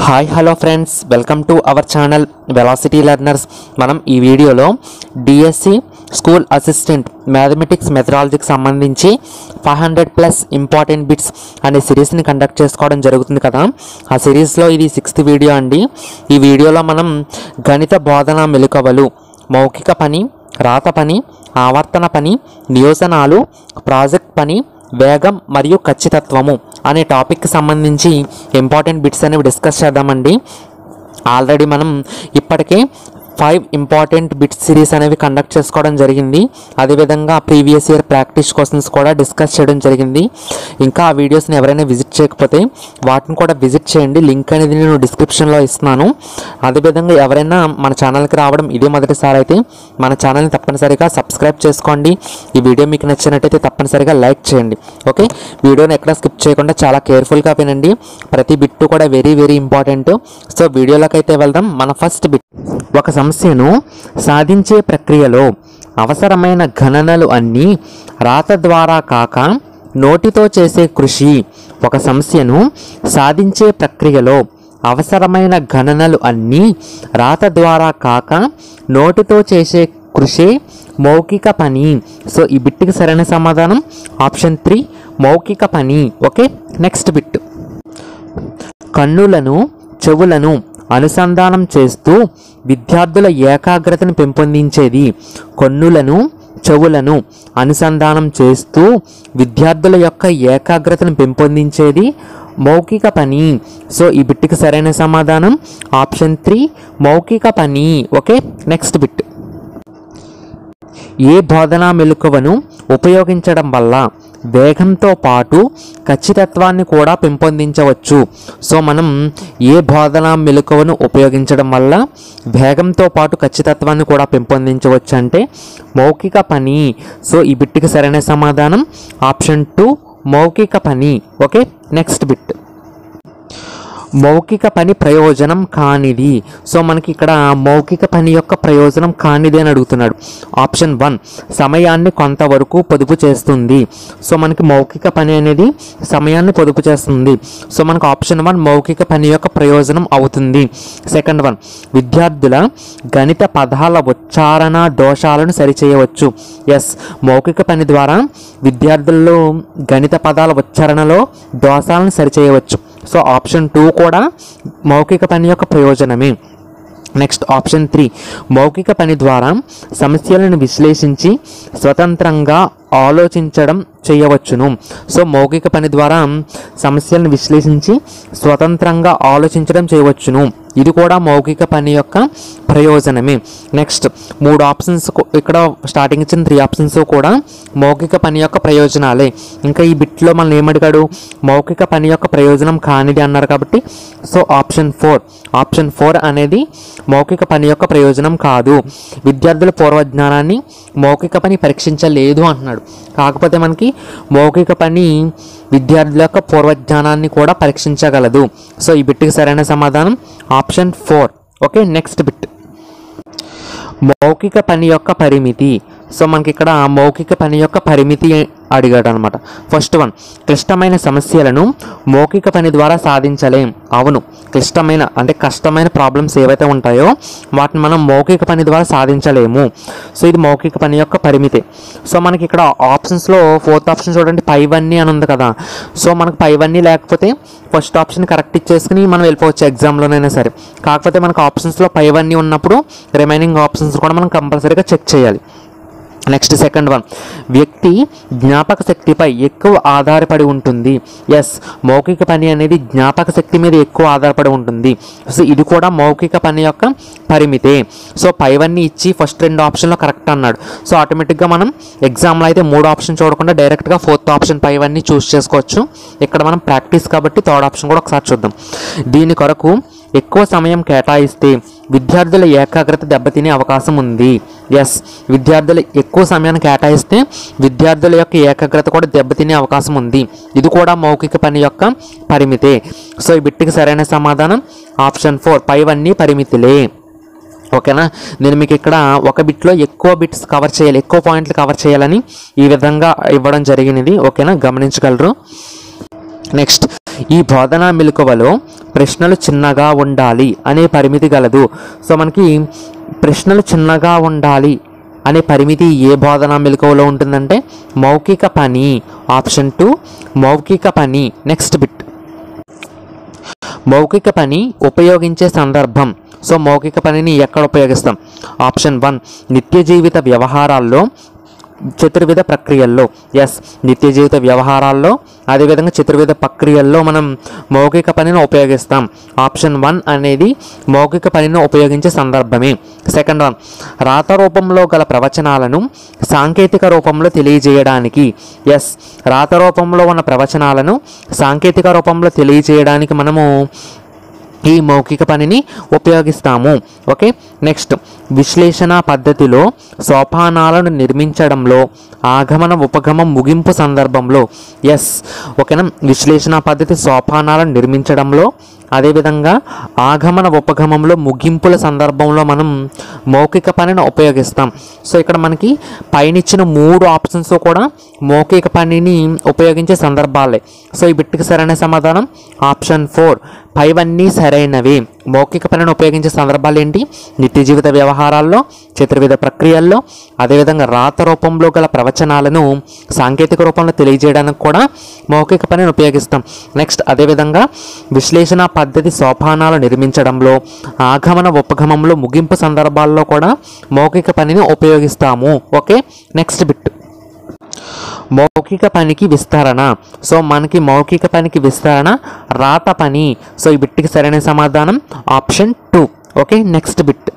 hi hello friends welcome to our channel velocity learners మనం ఈ వీడియోలో డిఎస్సి స్కూల్ అసిస్టెంట్ మ్యాథమెటిక్స్ మెథడాలజీకి సంబంధించి five hundred plus important bits అనే సిరీస్ని కండక్ట్ చేసుకోవడం జరుగుతుంది కదా ఆ సిరీస్లో ఇది సిక్స్త్ వీడియో అండి ఈ వీడియోలో మనం గణిత బోధన మెలకువలు మౌఖిక పని రాత పని ఆవర్తన పని నియోజనాలు ప్రాజెక్ట్ పని వేగం మరియు ఖచ్చితత్వము అనే టాపిక్కి సంబంధించి ఇంపార్టెంట్ బిట్స్ అనేవి డిస్కస్ చేద్దామండి ఆల్రెడీ మనం ఇప్పటికే ఫైవ్ ఇంపార్టెంట్ బిట్స్ సిరీస్ అనేవి కండక్ట్ చేసుకోవడం జరిగింది అదేవిధంగా ప్రీవియస్ ఇయర్ ప్రాక్టీస్ క్వశ్చన్స్ కూడా డిస్కస్ చేయడం జరిగింది ఇంకా ఆ వీడియోస్ని ఎవరైనా విజిట్ చేయకపోతే వాటిని కూడా విజిట్ చేయండి లింక్ అనేది నేను డిస్క్రిప్షన్లో ఇస్తున్నాను అదేవిధంగా ఎవరైనా మన ఛానల్కి రావడం ఇదే మొదటిసారి అయితే మన ఛానల్ని తప్పనిసరిగా సబ్స్క్రైబ్ చేసుకోండి ఈ వీడియో మీకు నచ్చినట్టయితే తప్పనిసరిగా లైక్ చేయండి ఓకే వీడియోని ఎక్కడ స్కిప్ చేయకుండా చాలా కేర్ఫుల్గా వినండి ప్రతి బిట్టు కూడా వెరీ వెరీ ఇంపార్టెంట్ సో వీడియోలోకి అయితే వెళ్దాం మన ఫస్ట్ బిట్ ఒక సమస్యను సాధించే ప్రక్రియలో అవసరమైన గణనలు అన్నీ రాత ద్వారా కాక నోటితో చేసే కృషి ఒక సమస్యను సాధించే ప్రక్రియలో అవసరమైన గణనలు అన్నీ రాత ద్వారా కాక నోటితో చేసే కృషే మౌఖిక పని సో ఈ బిట్కి సరైన సమాధానం ఆప్షన్ త్రీ మౌఖిక పని ఓకే నెక్స్ట్ బిట్ కన్నులను చెవులను అనుసంధానం చేస్తూ విద్యార్థుల ఏకాగ్రతను పెంపొందించేది కన్నులను చెవులను అనుసంధానం చేస్తూ విద్యార్థుల యొక్క ఏకాగ్రతను పెంపొందించేది మౌఖిక పని సో ఈ బిట్కి సరైన సమాధానం ఆప్షన్ త్రీ మౌఖిక పని ఓకే నెక్స్ట్ బిట్ ఏ బోధనా మెలకువను ఉపయోగించడం వల్ల వేగంతో పాటు ఖచ్చితత్వాన్ని కూడా పెంపొందించవచ్చు సో మనం ఏ బోధనా మెలకువను ఉపయోగించడం వల్ల వేగంతో పాటు ఖచ్చితత్వాన్ని కూడా పెంపొందించవచ్చు అంటే మౌఖిక పని సో ఈ బిట్కి సరైన సమాధానం ఆప్షన్ టూ మౌఖిక పని ఓకే నెక్స్ట్ బిట్ మౌఖిక పని ప్రయోజనం కానిది సో మనకి ఇక్కడ మౌఖిక పని యొక్క ప్రయోజనం కానిది అని అడుగుతున్నాడు ఆప్షన్ వన్ సమయాన్ని కొంతవరకు పొదుపు చేస్తుంది సో మనకి మౌఖిక పని అనేది సమయాన్ని పొదుపు చేస్తుంది సో మనకు ఆప్షన్ వన్ మౌఖిక పని యొక్క ప్రయోజనం అవుతుంది సెకండ్ వన్ విద్యార్థుల గణిత పదాల ఉచ్చారణ దోషాలను సరిచేయవచ్చు ఎస్ మౌఖిక పని ద్వారా విద్యార్థుల్లో గణిత పదాల ఉచ్చారణలో దోషాలను సరిచేయవచ్చు సో ఆప్షన్ టూ కూడా మౌఖిక పని యొక్క ప్రయోజనమే నెక్స్ట్ ఆప్షన్ త్రీ మౌఖిక పని ద్వారా సమస్యలను విశ్లేషించి స్వతంత్రంగా ఆలోచించడం చేయవచ్చును సో మౌఖిక పని ద్వారా సమస్యలను విశ్లేషించి స్వతంత్రంగా ఆలోచించడం చేయవచ్చును ఇది కూడా మౌఖిక పని యొక్క ప్రయోజనమే నెక్స్ట్ మూడు ఆప్షన్స్ కు- ఇక్కడ స్టార్టింగ్ ఇచ్చిన త్రీ ఆప్షన్స్ కూడా మౌఖిక పని యొక్క ప్రయోజనాలే ఇంకా ఈ బిట్లో మనం ఏమడిగాడు మౌఖిక పని యొక్క ప్రయోజనం కానిది అన్నారు కాబట్టి so option four option four అనేది మౌఖిక పని యొక్క ప్రయోజనం కాదు విద్యార్థుల పూర్వజ్ఞానాన్ని మౌఖిక పని పరీక్షించలేదు అంటున్నాడు కాకపోతే మనకి మౌఖిక పని విద్యార్థుల యొక్క పూర్వజ్ఞానాన్ని కూడా పరీక్షించగలదు సో ఈ బిట్కి సరైన సమాధానం option four okay next bit మౌఖిక పని యొక్క పరిమితి సో మనకి ఇక్కడ మౌఖిక పని యొక్క పరిమితి అడిగాడు అనమాట ఫస్ట్ వన్ క్లిష్టమైన సమస్యలను మౌఖిక పని ద్వారా సాధించలేం అవును క్లిష్టమైన అంటే కష్టమైన ప్రాబ్లమ్స్ ఏవైతే ఉంటాయో వాటిని మనం మౌఖిక పని ద్వారా సాధించలేము సో ఇది మౌఖిక పని యొక్క పరిమితి సో మనకి ఇక్కడ ఆప్షన్స్లో ఫోర్త్ ఆప్షన్ చూడండి పైవన్నీ అని ఉంది కదా సో మనకు పైవన్నీ లేకపోతే ఫస్ట్ ఆప్షన్ కరెక్ట్ ఇచ్చేసుకుని మనం వెళ్ళిపోవచ్చు ఎగ్జామ్లోనైనా సరే కాకపోతే మనకు ఆప్షన్స్లో పైవన్నీ ఉన్నప్పుడు రిమైనింగ్ ఆప్షన్స్ కూడా మనం కంపల్సరీగా చెక్ చేయాలి నెక్స్ట్ సెకండ్ వన్ వ్యక్తి జ్ఞాపక శక్తిపై ఎక్కువ ఆధారపడి ఉంటుంది ఎస్ మౌఖిక పని అనేది జ్ఞాపక శక్తి మీద ఎక్కువ ఆధారపడి ఉంటుంది సో ఇది కూడా మౌఖిక పని యొక్క పరిమితే సో పైవన్నీ ఇచ్చి ఫస్ట్ రెండు ఆప్షన్లో కరెక్ట్ అన్నాడు సో ఆటోమేటిక్గా మనం ఎగ్జామ్లో అయితే మూడు ఆప్షన్ చూడకుండా డైరెక్ట్గా ఫోర్త్ ఆప్షన్ పైవన్నీ చూస్ చేసుకోవచ్చు ఇక్కడ మనం ప్రాక్టీస్ కాబట్టి థర్డ్ ఆప్షన్ కూడా ఒకసారి చూద్దాం దీని కొరకు ఎక్కువ సమయం కేటాయిస్తే విద్యార్థుల ఏకాగ్రత దెబ్బతినే అవకాశం ఉంది ఎస్ విద్యార్థులు ఎక్కువ సమయాన్ని కేటాయిస్తే విద్యార్థుల యొక్క ఏకాగ్రత కూడా దెబ్బతినే అవకాశం ఉంది ఇది కూడా మౌఖిక పని యొక్క పరిమితే సో ఈ బిట్టికి సరైన సమాధానం ఆప్షన్ ఫోర్ పైవన్నీ పరిమితులే ఓకేనా నేను మీకు ఇక్కడ ఒక బిట్లో ఎక్కువ బిట్స్ కవర్ చేయాలి ఎక్కువ పాయింట్లు కవర్ చేయాలని ఈ విధంగా ఇవ్వడం జరిగినది ఓకేనా గమనించగలరు నెక్స్ట్ ఈ బోధనా మెలకువలో ప్రశ్నలు చిన్నగా ఉండాలి అనే పరిమితి గలదు సో మనకి ప్రశ్నలు చిన్నగా ఉండాలి అనే పరిమితి ఏ బోధనా మెలకువలో ఉంటుందంటే మౌఖిక పని ఆప్షన్ టూ మౌఖిక పని నెక్స్ట్ బిట్ మౌఖిక పని ఉపయోగించే సందర్భం సో మౌఖిక పనిని ఎక్కడ ఉపయోగిస్తాం ఆప్షన్ వన్ నిత్య జీవిత వ్యవహారాల్లో చతుర్విధ ప్రక్రియల్లో ఎస్ నిత్య జీవిత వ్యవహారాల్లో అదేవిధంగా చతుర్విధ ప్రక్రియల్లో మనం మౌఖిక పనిని ఉపయోగిస్తాం ఆప్షన్ వన్ అనేది మౌఖిక పనిని ఉపయోగించే సందర్భమే సెకండ్ వన్ రాత రూపంలో గల ప్రవచనాలను సాంకేతిక రూపంలో తెలియజేయడానికి ఎస్ రాత రూపంలో ఉన్న ప్రవచనాలను సాంకేతిక రూపంలో తెలియజేయడానికి మనము ఈ మౌఖిక పనిని ఉపయోగిస్తాము ఓకే నెక్స్ట్ విశ్లేషణ పద్ధతిలో సోపానాలను నిర్మించడంలో ఆగమన ఉపగమం ముగింపు సందర్భంలో ఎస్ ఓకేనా విశ్లేషణ పద్ధతి సోపానాలను నిర్మించడంలో అదేవిధంగా ఆగమన ఉపగమంలో ముగింపుల సందర్భంలో మనం మౌఖిక పనిని ఉపయోగిస్తాం సో ఇక్కడ మనకి పైనిచ్చిన మూడు ఆప్షన్స్ కూడా మౌఖిక పనిని ఉపయోగించే సందర్భాలే సో ఈ బిట్టుకి సరైన సమాధానం ఆప్షన్ ఫోర్ పైవన్నీ సరైనవి మౌఖిక పనిని ఉపయోగించే సందర్భాలు ఏంటి నిత్య జీవిత వ్యవహారాల్లో చతుర్విధ ప్రక్రియల్లో అదేవిధంగా రాత రూపంలో గల ప్రవచనాలను సాంకేతిక రూపంలో తెలియజేయడానికి కూడా మౌఖిక పనిని ఉపయోగిస్తాం నెక్స్ట్ అదేవిధంగా విశ్లేషణ పద్ధతి సోపానాలు నిర్మించడంలో ఆగమన ఉపగమంలో ముగింపు సందర్భాల్లో కూడా మౌఖిక పనిని ఉపయోగిస్తాము ఓకే నెక్స్ట్ బిట్ మౌఖిక పనికి విస్తరణ సో మనకి మౌఖిక పనికి విస్తరణ రాత పని సో ఈ బిట్కి సరైన సమాధానం option two okay next bit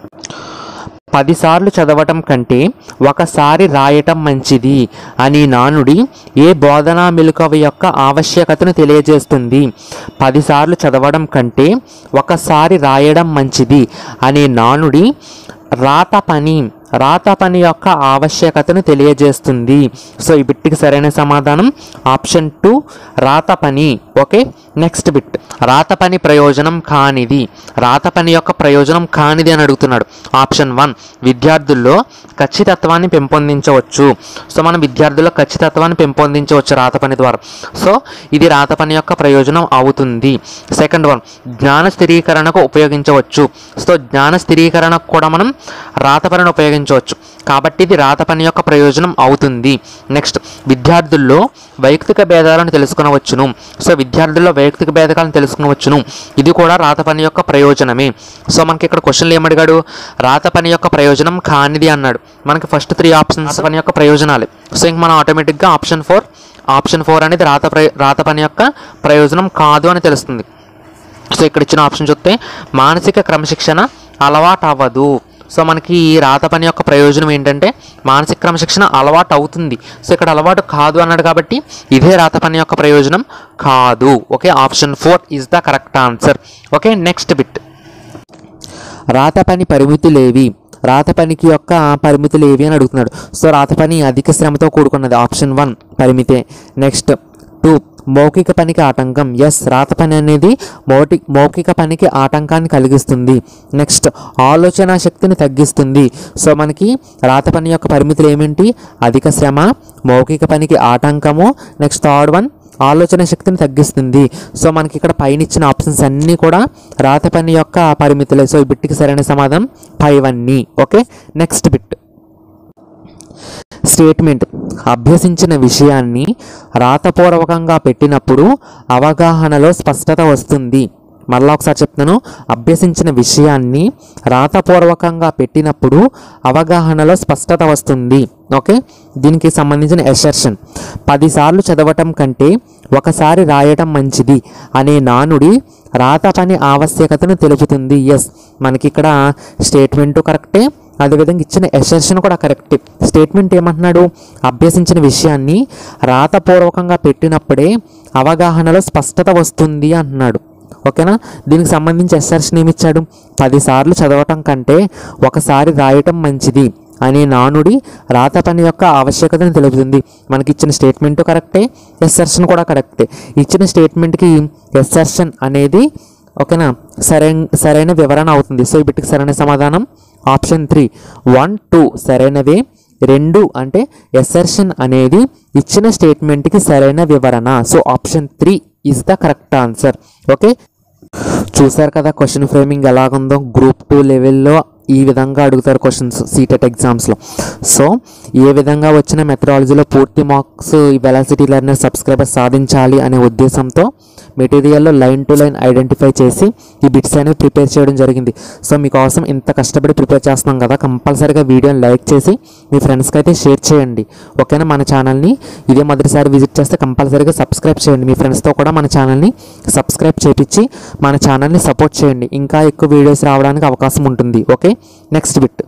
పదిసార్లు చదవటం కంటే ఒకసారి రాయటం మంచిది అని నానుడి ఏ బోధనా మెలకువ యొక్క ఆవశ్యకతను తెలియజేస్తుంది పదిసార్లు చదవడం కంటే ఒకసారి రాయడం మంచిది అనే నానుడి రాత పని రాత పని యొక్క ఆవశ్యకతను తెలియజేస్తుంది సో ఈ బిట్కి సరైన సమాధానం ఆప్షన్ టూ రాత పని ఓకే నెక్స్ట్ బిట్ రాత పని ప్రయోజనం కానిది రాత పని యొక్క ప్రయోజనం కానిది అని అడుగుతున్నాడు ఆప్షన్ వన్ విద్యార్థుల్లో ఖచ్చితత్వాన్ని పెంపొందించవచ్చు సో మనం విద్యార్థుల్లో ఖచ్చితత్వాన్ని పెంపొందించవచ్చు రాత పని ద్వారా సో ఇది రాత పని యొక్క ప్రయోజనం అవుతుంది సెకండ్ వన్ జ్ఞాన స్థిరీకరణకు ఉపయోగించవచ్చు సో జ్ఞాన స్థిరీకరణకు కూడా మనం రాత పనిని ఉపయోగించవచ్చు కాబట్టి ఇది రాత పని యొక్క ప్రయోజనం అవుతుంది నెక్స్ట్ విద్యార్థుల్లో వైయక్తిక భేదాలను తెలుసుకునవచ్చును సో విద్యార్థుల్లో వైయక్తిక భేదాలను తెలుసుకునవచ్చును ఇది కూడా రాత పని యొక్క ప్రయోజనమే సో మనకి ఇక్కడ క్వశ్చన్లు ఏమడిగాడు రాత పని యొక్క ప్రయోజనం కానిది అన్నాడు మనకి ఫస్ట్ త్రీ ఆప్షన్స్ పని యొక్క ప్రయోజనాలే సో ఇంక మనం ఆటోమేటిక్గా ఆప్షన్ ఫోర్ ఆప్షన్ ఫోర్ అనేది రాత ప్రయ రాత పని యొక్క ప్రయోజనం కాదు అని తెలుస్తుంది సో ఇక్కడ ఇచ్చిన ఆప్షన్ చూస్తే మానసిక క్రమశిక్షణ అలవాటు అవ్వదు సో మనకి ఈ రాత పని యొక్క ప్రయోజనం ఏంటంటే మానసిక క్రమశిక్షణ అలవాటు అవుతుంది సో ఇక్కడ అలవాటు కాదు అన్నాడు కాబట్టి ఇదే రాత పని యొక్క ప్రయోజనం కాదు okay option four is the correct answer okay next bit రాత పని పరిమితులేవి రాత పనికి యొక్క పరిమితులు ఏవి అని అడుగుతున్నాడు సో రాత పని అధిక శ్రమతో కూడుకున్నది ఆప్షన్ వన్ పరిమితే నెక్స్ట్ టూ మౌఖిక పనికి ఆటంకం ఎస్ రాత పని అనేది మౌటి మౌఖిక పనికి ఆటంకాన్ని కలిగిస్తుంది నెక్స్ట్ ఆలోచన శక్తిని తగ్గిస్తుంది సో మనకి రాత పని యొక్క పరిమితులు ఏమిటి అధిక శ్రమ మౌఖిక పనికి ఆటంకము నెక్స్ట్ థర్డ్ వన్ ఆలోచన శక్తిని తగ్గిస్తుంది సో మనకి ఇక్కడ పైన ఇచ్చిన ఆప్షన్స్ అన్నీ కూడా రాత పని యొక్క పరిమితులే సో ఈ బిట్కి సరైన సమాధానం పైవన్నీ ఓకే నెక్స్ట్ బిట్ స్టేట్మెంట్ అభ్యసించిన విషయాన్ని రాతపూర్వకంగా పెట్టినప్పుడు అవగాహనలో స్పష్టత వస్తుంది మళ్ళా ఒకసారి చెప్తాను అభ్యసించిన విషయాన్ని రాతపూర్వకంగా పెట్టినప్పుడు అవగాహనలో స్పష్టత వస్తుంది ఓకే దీనికి సంబంధించిన ఎసర్షన్ పదిసార్లు చదవటం కంటే ఒకసారి రాయటం మంచిది అనే నానుడి రాత పని ఆవశ్యకతను తెలుపుతుంది ఎస్ మనకి ఇక్కడ స్టేట్మెంటు కరెక్టే అదేవిధంగా ఇచ్చిన ఎసెషన్ కూడా కరెక్ట్ స్టేట్మెంట్ ఏమంటున్నాడు అభ్యసించిన విషయాన్ని రాతపూర్వకంగా పెట్టినప్పుడే అవగాహనలో స్పష్టత వస్తుంది అంటున్నాడు ఓకేనా దీనికి సంబంధించి ఎస్ఆర్షన్ ఏమి ఇచ్చాడు పదిసార్లు చదవటం కంటే ఒకసారి రాయటం మంచిది అనే నానుడి రాత పని యొక్క ఆవశ్యకతను తెలుపుతుంది మనకి ఇచ్చిన స్టేట్మెంట్ కరెక్టే ఎస్ఆర్షన్ కూడా కరెక్టే ఇచ్చిన స్టేట్మెంట్కి ఎస్ఆర్షన్ అనేది ఓకేనా సరైన సరైన వివరణ అవుతుంది సో ఈ బిట్కి సరైన సమాధానం ఆప్షన్ త్రీ వన్ టూ సరైనవే రెండు అంటే ఎసర్షన్ అనేది ఇచ్చిన స్టేట్మెంట్కి సరైన వివరణ so option three is the correct answer okay చూసారు కదా క్వశ్చన్ ఫ్రేమింగ్ ఎలాగుందో గ్రూప్ టూ లెవెల్లో ఈ విధంగా అడుగుతారు క్వశ్చన్స్ సీటెట్ ఎగ్జామ్స్లో సో ఏ విధంగా వచ్చిన మెథడాలజీలో పూర్తి మార్క్స్ ఈ వెలాసిటీ లెర్నర్ సబ్స్క్రైబర్ సాధించాలి అనే ఉద్దేశంతో మెటీరియల్లో లైన్ టు లైన్ ఐడెంటిఫై చేసి ఈ బిట్స్ అనేవి ప్రిపేర్ చేయడం జరిగింది సో మీకోసం ఇంత కష్టపడి ప్రిపేర్ చేస్తున్నాం కదా కంపల్సరీగా వీడియోని లైక్ చేసి మీ ఫ్రెండ్స్కి అయితే షేర్ చేయండి ఓకేనా మన ఛానల్ని ఇదే మొదటిసారి విజిట్ చేస్తే కంపల్సరీగా సబ్స్క్రైబ్ చేయండి మీ ఫ్రెండ్స్తో కూడా మన ఛానల్ని సబ్స్క్రైబ్ చేపించి మన ఛానల్ని సపోర్ట్ చేయండి ఇంకా ఎక్కువ వీడియోస్ రావడానికి అవకాశం ఉంటుంది ఓకే నెక్స్ట్ బిట్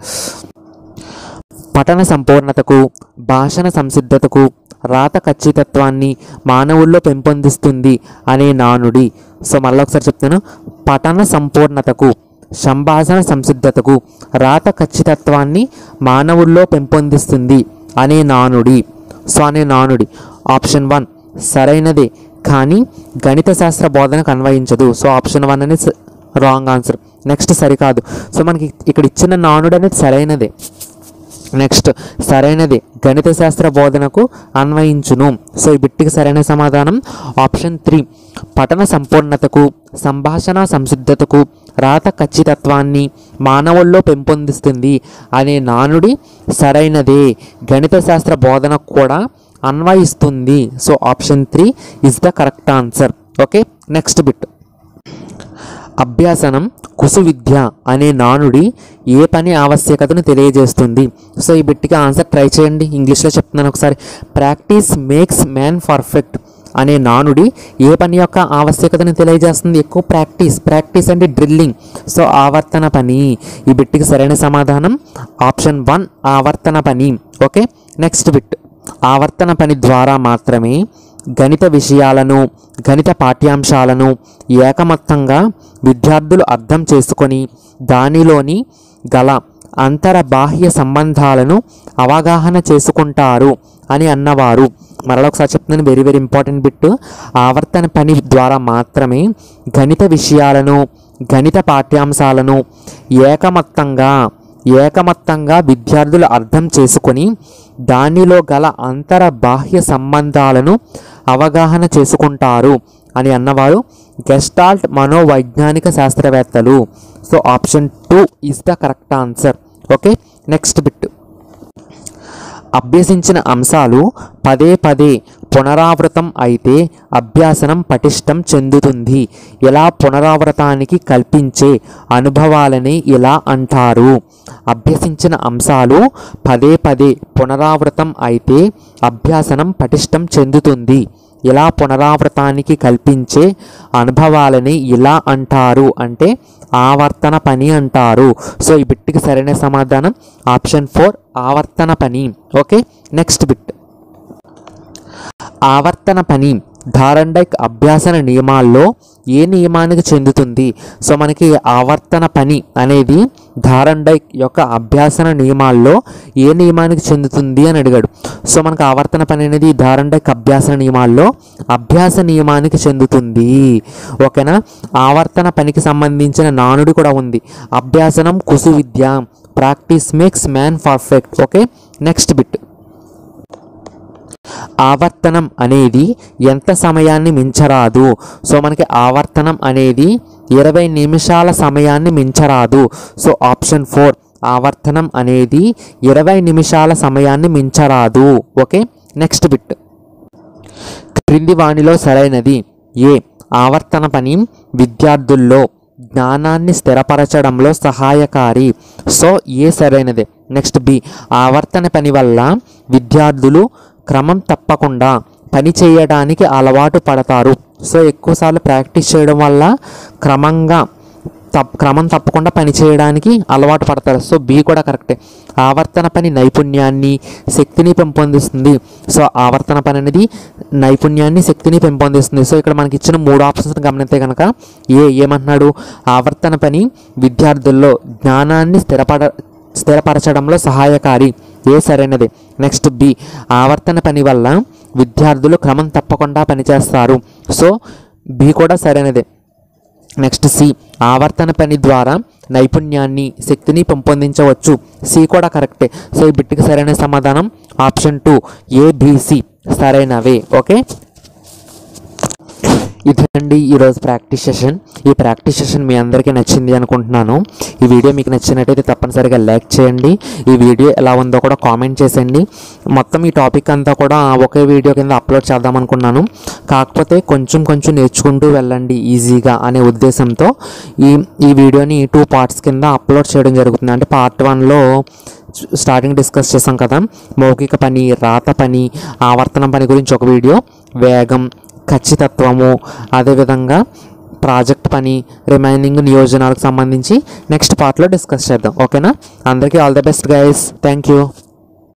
పఠన సంపూర్ణతకు భాషణ సంసిద్ధతకు రాత ఖచ్చితత్వాన్ని మానవుల్లో పెంపొందిస్తుంది అనే నానుడి సో మళ్ళీ ఒకసారి చెప్తాను పఠన సంపూర్ణతకు సంభాషణ సంసిద్ధతకు రాత ఖచ్చితత్వాన్ని మానవుల్లో పెంపొందిస్తుంది అనే నానుడి సో అనే నానుడి ఆప్షన్ వన్ సరైనదే కానీ గణిత శాస్త్ర బోధనకు అన్వయించదు సో ఆప్షన్ వన్ అనేది రాంగ్ ఆన్సర్ నెక్స్ట్ సరికాదు సో మనకి ఇక్కడ ఇచ్చిన నానుడు అనేది సరైనదే నెక్స్ట్ సరైనది గణిత శాస్త్ర బోధనకు అన్వయించును సో ఈ బిట్టికి సరైన సమాధానం ఆప్షన్ త్రీ పఠన సంపూర్ణతకు సంభాషణ సంసిద్ధతకు రాత ఖచ్చితత్వాన్ని మానవుల్లో పెంపొందిస్తుంది అనే నానుడి సరైనదే గణిత శాస్త్ర బోధనకు కూడా అన్వయిస్తుంది so option three is the correct answer okay next bit అభ్యాసనం కుసు విద్య అనే నానుడి ఏ పని ఆవశ్యకతను తెలియజేస్తుంది సో ఈ బిట్టికి ఆన్సర్ ట్రై చేయండి ఇంగ్లీష్లో చెప్తున్నాను ఒకసారి ప్రాక్టీస్ మేక్స్ మ్యాన్ పర్ఫెక్ట్ అనే నానుడి ఏ పని యొక్క ఆవశ్యకతను తెలియజేస్తుంది ఎక్కువ ప్రాక్టీస్ ప్రాక్టీస్ అంటే డ్రిల్లింగ్ సో ఆవర్తన పని ఈ బిట్టికి సరైన సమాధానం ఆప్షన్ వన్ ఆవర్తన పని ఓకే నెక్స్ట్ బిట్ ఆవర్తన పని ద్వారా మాత్రమే గణిత విషయాలను గణిత పాఠ్యాంశాలను ఏకమత్తంగా విద్యార్థులు అర్థం చేసుకొని దానిలోని గల అంతర బాహ్య సంబంధాలను అవగాహన చేసుకుంటారు అని అన్నవారు మరొకసారి చెప్తున్నాను వెరీ వెరీ ఇంపార్టెంట్ బిట్ ఆవర్తన పని ద్వారా మాత్రమే గణిత విషయాలను గణిత పాఠ్యాంశాలను ఏకమత్తంగా ఏకమత్తంగా విద్యార్థులు అర్థం చేసుకొని దానిలో గల అంతర బాహ్య సంబంధాలను అవగాహన చేసుకుంటారు అని అన్నవారు గెస్టాల్ట్ మనోవైజ్ఞానిక శాస్త్రవేత్తలు so option two is the correct answer okay next bit అభ్యసించిన అంశాలు పదే పదే పునరావృతం అయితే అభ్యాసనం పటిష్టం చెందుతుంది ఇలా పునరావృతానికి కల్పించే అనుభవాలని ఇలా అంటారు అభ్యసించిన అంశాలు పదే పదే పునరావృతం అయితే అభ్యాసనం పటిష్టం చెందుతుంది ఇలా పునరావృతానికి కల్పించే అనుభవాలని ఇలా అంటారు అంటే ఆవర్తన పని అంటారు సో ఈ బిట్టికి సరైన సమాధానం ఆప్షన్ ఫోర్ ఆవర్తన పని ఓకే నెక్స్ట్ బిట్ ఆవర్తన పని ధారండైక్ అభ్యాసన నియమాల్లో ఏ నియమానికి చెందుతుంది సో మనకి ఆవర్తన పని అనేది ధారండైక్ యొక్క అభ్యాసన నియమాల్లో ఏ నియమానికి చెందుతుంది అని అడిగాడు సో మనకు ఆవర్తన పని అనేది ధారండైక్ అభ్యాసన నియమాల్లో అభ్యాస నియమానికి చెందుతుంది ఓకేనా ఆవర్తన పనికి సంబంధించిన నానుడి కూడా ఉంది అభ్యాసనం కుసు విద్య practice makes man perfect okay next bit ఆవర్తనం అనేది ఎంత సమయాన్ని మించరాదు సో మనకి ఆవర్తనం అనేది ఇరవై నిమిషాల సమయాన్ని మించరాదు సో ఆప్షన్ ఫోర్ ఆవర్తనం అనేది ఇరవై నిమిషాల సమయాన్ని మించరాదు ఓకే నెక్స్ట్ బిట్ క్రింది వాణిలో సరైనది ఏ ఆవర్తన పని విద్యార్థుల్లో జ్ఞానాన్ని స్థిరపరచడంలో సహాయకారి సో ఏ సరైనదే నెక్స్ట్ బి ఆవర్తన పని వల్ల విద్యార్థులు క్రమం తప్పకుండా పని చేయడానికి అలవాటు పడతారు సో ఎక్కువసార్లు ప్రాక్టీస్ చేయడం వల్ల క్రమంగా తప్ క్రమం తప్పకుండా పని చేయడానికి అలవాటు పడతారు సో బి కూడా కరెక్టే ఆవర్తన పని నైపుణ్యాన్ని శక్తిని పెంపొందిస్తుంది సో ఆవర్తన పని అనేది నైపుణ్యాన్ని శక్తిని పెంపొందిస్తుంది సో ఇక్కడ మనకి ఇచ్చిన మూడు ఆప్షన్స్ గమనిస్తే కనుక ఏ ఏమంటున్నాడు ఆవర్తన పని విద్యార్థుల్లో జ్ఞానాన్ని స్థిరపడ స్థిరపరచడంలో సహాయకారి ఏ సరైనది నెక్స్ట్ బి ఆవర్తన పని వల్ల విద్యార్థులు క్రమం తప్పకుండా పనిచేస్తారు సో బి కూడా సరైనదే నెక్స్ట్ సి ఆవర్తన పని ద్వారా నైపుణ్యాన్ని శక్తిని పెంపొందించవచ్చు సి కూడా కరెక్టే సో ఈ బిట్టికి సరైన సమాధానం ఆప్షన్ టూ ఏబిసి సరైనవే ఓకే ఇదండి ఈరోజు ప్రాక్టీస్ సెషన్ ఈ ప్రాక్టీస్ సెషన్ మీ అందరికీ నచ్చింది అనుకుంటున్నాను ఈ వీడియో మీకు నచ్చినట్టయితే తప్పనిసరిగా లైక్ చేయండి ఈ వీడియో ఎలా ఉందో కూడా కామెంట్ చేసేయండి మొత్తం ఈ టాపిక్ అంతా కూడా ఒకే వీడియో కింద అప్లోడ్ చేద్దాం అనుకున్నాను కాకపోతే కొంచెం కొంచెం నేర్చుకుంటూ వెళ్ళండి ఈజీగా అనే ఉద్దేశంతో ఈ ఈ వీడియోని టూ పార్ట్స్ కింద అప్లోడ్ చేయడం జరుగుతుంది అంటే పార్ట్ వన్లో స్టార్టింగ్ డిస్కస్ చేసాం కదా మౌఖిక పని రాత పని ఆవర్తనం పని గురించి ఒక వీడియో వేగం ఖచ్చితత్వము అదేవిధంగా ప్రాజెక్ట్ పని రిమైనింగ్ నియోజనాలకు సంబంధించి నెక్స్ట్ పార్ట్లో డిస్కస్ చేద్దాం ఓకేనా అందరికీ all the best guys thank you